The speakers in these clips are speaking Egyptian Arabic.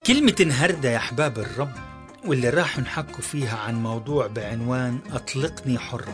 كلمة انهردة يا أحباب الرب واللي راح نحكوا فيها عن موضوع بعنوان أطلقني حرا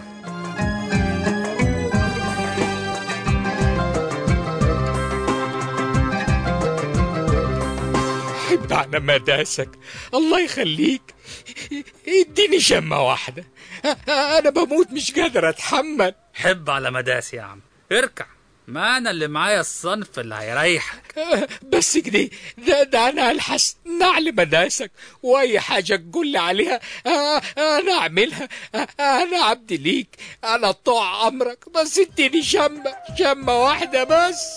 حب على مداسك الله يخليك اديني شمة واحدة أنا بموت مش قادر أتحمل حب على مداسي يا عم اركع ما انا اللي معايا الصنف اللي هيريحك بس كده ده, ده أنا ألحس نعل مداسك وأي حاجة تقول لي عليها آه، أنا أعملها آه، أنا عبد ليك أنا طوع أمرك بس اديني شمة شمة واحدة بس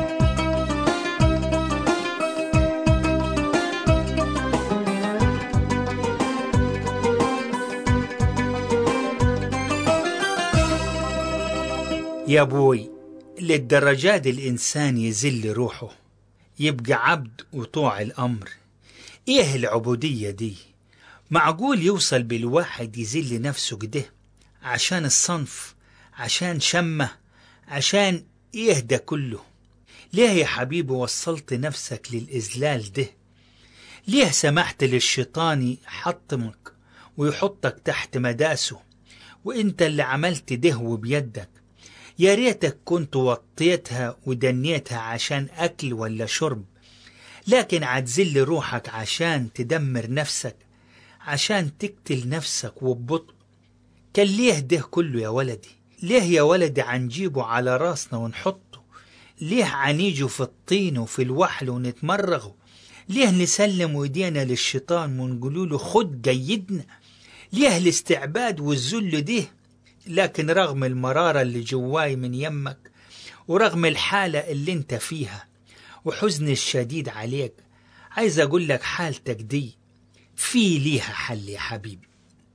يا بوي للدرجة دي الإنسان يذل روحه يبقى عبد وطوع الأمر إيه العبودية دي معقول يوصل بالواحد يذل نفسه كده عشان الصنف عشان شمة عشان إيه ده كله ليه يا حبيبي وصلت نفسك للإذلال ده ليه سمحت للشيطان يحطمك ويحطك تحت مداسه وانت اللي عملت ده بيدك يا ريتك كنت وطيتها ودنيتها عشان أكل ولا شرب لكن عتذل روحك عشان تدمر نفسك عشان تقتل نفسك وببطء كان ليه ده كله يا ولدي ليه يا ولدي عنجيبه على راسنا ونحطه ليه عنيجه في الطين وفي الوحل ونتمرغه ليه نسلم ايدينا للشيطان ونقول له خد جيدنا ليه الاستعباد والذل ده لكن رغم المرارة اللي جواي من يمك ورغم الحالة اللي انت فيها وحزن الشديد عليك عايز اقول لك حالتك دي في ليها حل يا حبيبي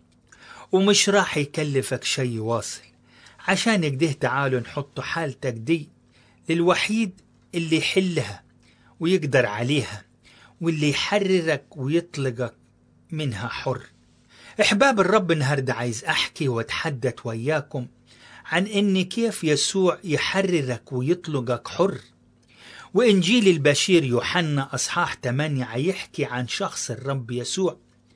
ومش راح يكلفك شي واصل عشان كده تعالوا نحط حالتك دي للوحيد اللي يحلها ويقدر عليها واللي يحررك ويطلقك منها حر احباب الرب النهارده عايز احكي واتحدث وياكم عن ان كيف يسوع يحررك ويطلقك حر وانجيل البشير يوحنا اصحاح 8 يحكي عن شخص الرب يسوع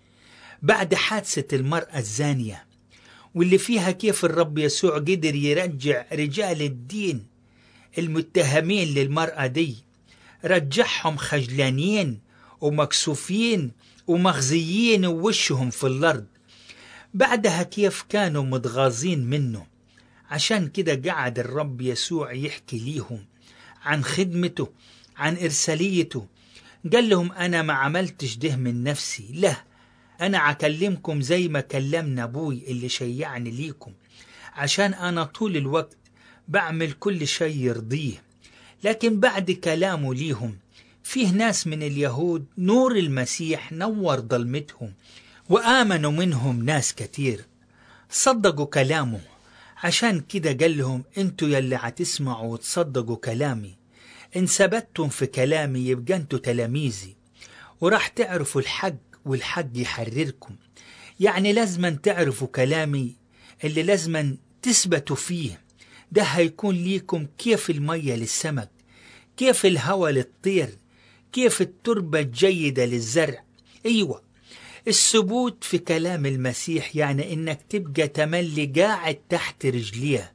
بعد حادثة المرأة الزانية واللي فيها كيف الرب يسوع قدر يرجع رجال الدين المتهمين للمرأة دي رجعهم خجلانين ومكسوفين ومخزيين ووشهم في الأرض بعدها كيف كانوا متغاظين منه عشان كده قعد الرب يسوع يحكي ليهم عن خدمته عن إرساليته قال لهم أنا ما عملتش ده من نفسي لا أنا عكلمكم زي ما كلمنا أبوي اللي شيعني ليكم عشان أنا طول الوقت بعمل كل شيء يرضيه لكن بعد كلامه ليهم فيه ناس من اليهود نور المسيح نور ظلمتهم وآمنوا منهم ناس كتير صدقوا كلامه عشان كده قال لهم انتوا يلي هتسمعوا وتصدقوا كلامي ان ثبتتم في كلامي يبقى انتوا تلاميذي وراح تعرفوا الحق والحق يحرركم يعني لازما تعرفوا كلامي اللي لازما تثبتوا فيه ده هيكون ليكم كيف المية للسمك كيف الهوى للطير كيف التربة الجيدة للزرع أيوة الثبوت في كلام المسيح يعني إنك تبقى تملي قاعد تحت رجليه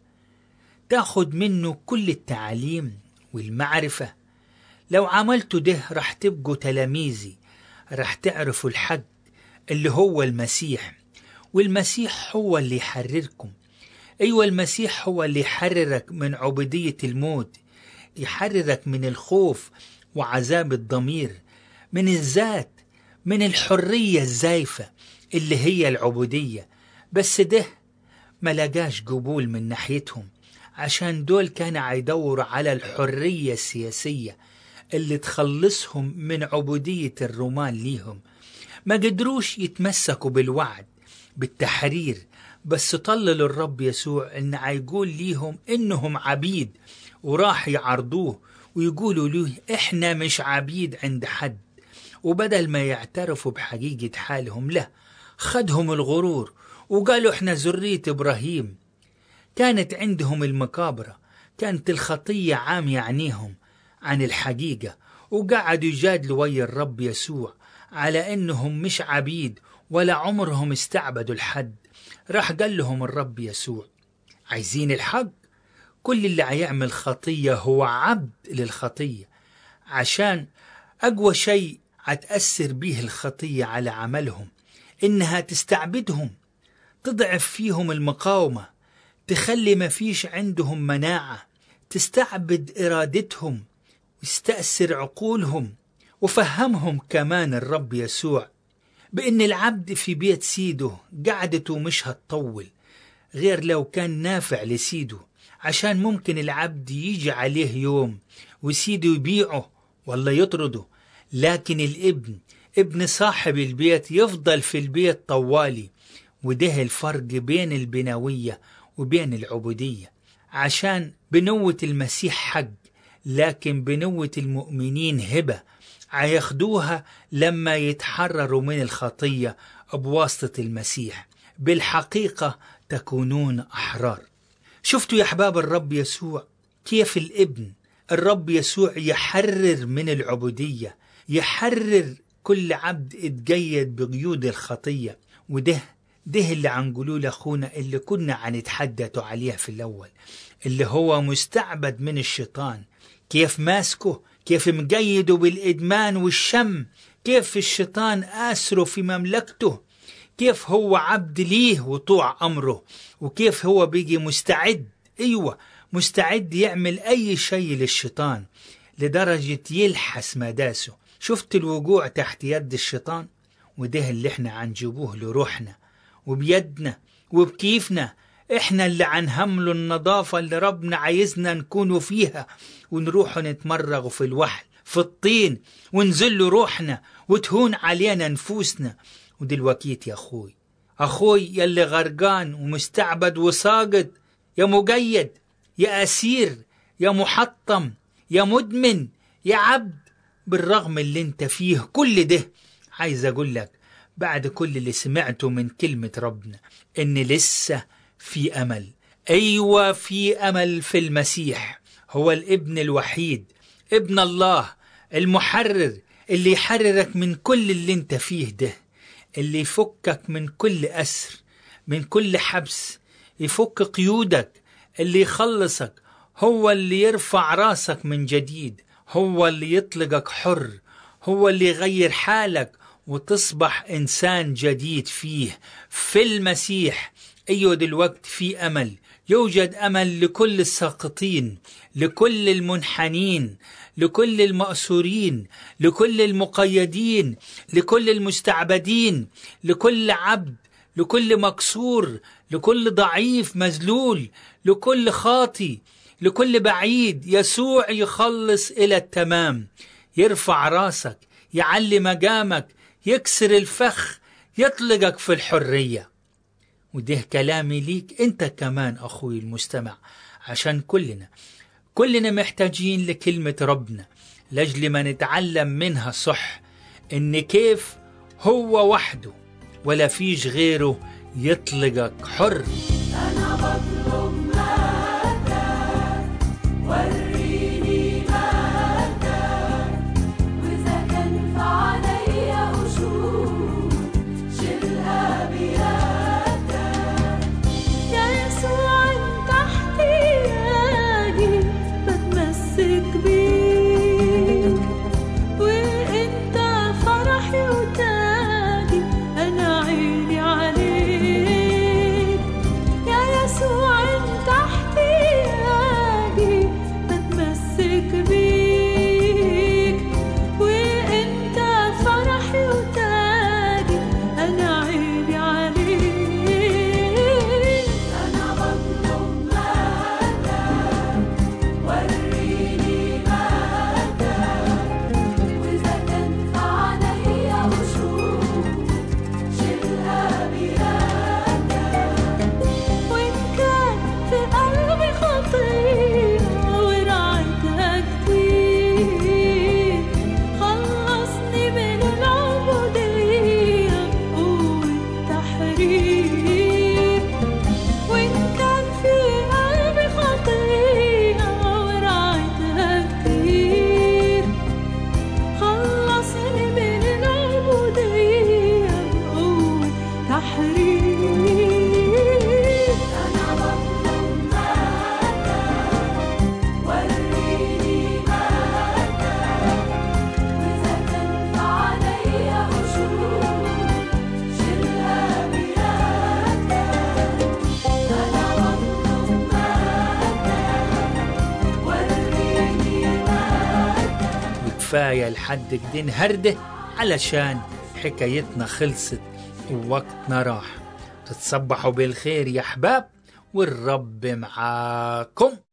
تاخد منه كل التعاليم والمعرفة لو عملتوا ده رح تبقوا تلاميذي رح تعرفوا الحق اللي هو المسيح والمسيح هو اللي يحرركم أيوة المسيح هو اللي يحررك من عبودية الموت يحررك من الخوف وعذاب الضمير من الذات من الحرية الزايفة اللي هي العبودية بس ده ما لقاش قبول من ناحيتهم عشان دول كانوا عيدوروا على الحرية السياسية اللي تخلصهم من عبودية الرومان ليهم ما قدروش يتمسكوا بالوعد بالتحرير بس طللوا الرب يسوع ان عيقول ليهم انهم عبيد وراح يعرضوه ويقولوا له احنا مش عبيد عند حد وبدل ما يعترفوا بحقيقة حالهم لا خدهم الغرور وقالوا احنا ذرية ابراهيم كانت عندهم المكابرة كانت الخطية عامية عينيهم عن الحقيقة وقعدوا يجادلوا ويا الرب يسوع على إنهم مش عبيد ولا عمرهم استعبدوا الحد راح قال لهم الرب يسوع عايزين الحق كل اللي هيعمل خطية هو عبد للخطية عشان أقوى شيء هتأثر به الخطية على عملهم إنها تستعبدهم تضعف فيهم المقاومة تخلي ما فيش عندهم مناعة تستعبد إرادتهم ويستأثر عقولهم وفهمهم كمان الرب يسوع بأن العبد في بيت سيده قعدته مش هتطول غير لو كان نافع لسيده عشان ممكن العبد يجي عليه يوم وسيده يبيعه ولا يطرده لكن الابن ابن صاحب البيت يفضل في البيت طوالي وده الفرق بين البنوية وبين العبودية عشان بنوة المسيح حق لكن بنوة المؤمنين هبة هياخدوها لما يتحرروا من الخطية بواسطة المسيح بالحقيقة تكونون أحرار شفتوا يا أحباب الرب يسوع كيف الابن الرب يسوع يحرر من العبودية يحرر كل عبد اتقيد بقيود الخطية وده ده اللي عنقولوه لأخونا اللي كنا عنتحدثوا عليه في الأول اللي هو مستعبد من الشيطان كيف ماسكه كيف مقيده بالإدمان والشم كيف الشيطان آسره في مملكته كيف هو عبد ليه وطوع أمره وكيف هو بيجي مستعد أيوة مستعد يعمل أي شيء للشيطان لدرجة يلحس مداسه شفت الوقوع تحت يد الشيطان وده اللي احنا عنجيبوه لروحنا وبيدنا وبكيفنا احنا اللي عنهملوا النظافة اللي ربنا عايزنا نكونوا فيها ونروح نتمرغ في الوحل في الطين ونزل روحنا وتهون علينا نفوسنا ودلوقيت يا أخوي أخوي يلي غرقان ومستعبد وساقط يا مقيد يا أسير يا محطم يا مدمن يا عبد بالرغم اللي انت فيه كل ده عايز أقول لك بعد كل اللي سمعته من كلمة ربنا إن لسه في أمل أيوة في أمل في المسيح هو الابن الوحيد ابن الله المحرر اللي يحررك من كل اللي انت فيه ده اللي يفكك من كل أسر من كل حبس يفك قيودك اللي يخلصك هو اللي يرفع راسك من جديد هو اللي يطلقك حر هو اللي يغير حالك وتصبح إنسان جديد فيه في المسيح أيوة دلوقت في أمل يوجد أمل لكل الساقطين لكل المنحنين لكل المأسورين لكل المقيدين لكل المستعبدين لكل عبد لكل مكسور لكل ضعيف مذلول لكل خاطي لكل بعيد يسوع يخلص إلى التمام يرفع راسك يعلي مقامك يكسر الفخ يطلقك في الحرية وده كلامي ليك انت كمان أخوي المستمع عشان كلنا كلنا محتاجين لكلمة ربنا لأجل ما نتعلم منها صح إن كيف هو وحده ولا فيش غيره يطلقك حر أنا بطلب مجدك وريني مجدك وإذا كان في عليا قشور شيلها بيدك يا يسوع أنت احتياجي بتمسك بيك وأنت فرحي وتاجي أنا عيني عليك يا يسوع وكفاية لحد كده نهرده علشان حكايتنا خلصت ووقتنا راح تتصبحوا بالخير يا أحباب والرب معاكم